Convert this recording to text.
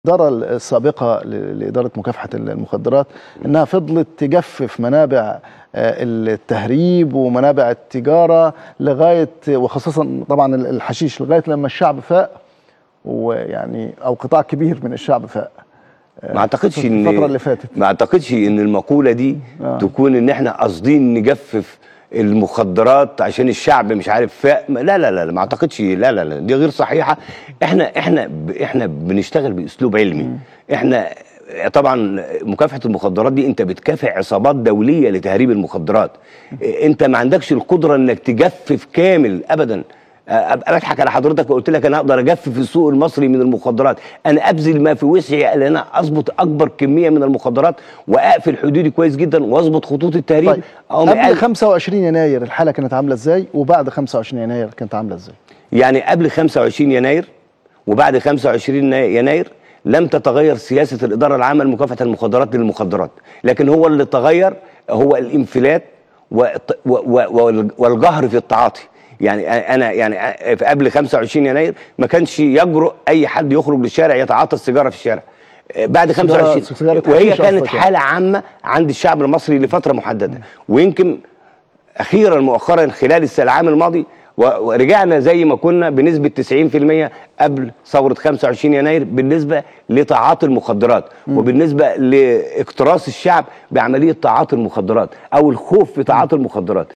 الإدارة السابقة ل- لإدارة مكافحة المخدرات إنها فضلت تجفف منابع آه، التهريب ومنابع التجارة لغاية وخاصة طبعا الحشيش لغاية لما الشعب فاق ويعني أو قطاع كبير من الشعب فاق ما اعتقدش في ان الفترة اللي فاتت ما اعتقدش ان المقوله دي آه. تكون ان احنا قاصدين نجفف المخدرات عشان الشعب مش عارف فاق لا لا لا ما اعتقدش لا لا لا دي غير صحيحه احنا احنا ب- احنا بنشتغل باسلوب علمي احنا طبعا مكافحه المخدرات دي انت بتكافح عصابات دوليه لتهريب المخدرات انت ما عندكش القدره انك تجفف كامل ابدا ابقى بضحك على حضرتك وقلت لك انا اقدر اجفف السوق المصري من المخدرات انا ابذل ما في وسعي ان انا اظبط اكبر كميه من المخدرات واقفل حدودي كويس جدا واظبط خطوط التهريب طيب أقوم قبل قال- 25 يناير الحالة كانت عاملة إزاي وبعد 25 يناير كانت عاملة إزاي يعني قبل 25 يناير وبعد 25 يناير لم تتغير سياسه الاداره العامه لمكافحه المخدرات للمخدرات لكن هو اللي تغير هو الانفلات والت- و- و- والجهر في التعاطي يعني انا يعني في قبل 25 يناير ما كانش يجرؤ اي حد يخرج للشارع يتعاطى السيجاره في الشارع بعد سيجارة- 25 سيجارة وهي حشيش كانت قصدك يعني. حاله عامه عند الشعب المصري لفتره محدده ويمكن اخيرا مؤخرا خلال العام الماضي و- ورجعنا زي ما كنا بنسبه 90% قبل ثوره 25 يناير بالنسبه لتعاطي المخدرات وبالنسبه لاكتراث الشعب بعمليه تعاطي المخدرات او الخوف في تعاطي المخدرات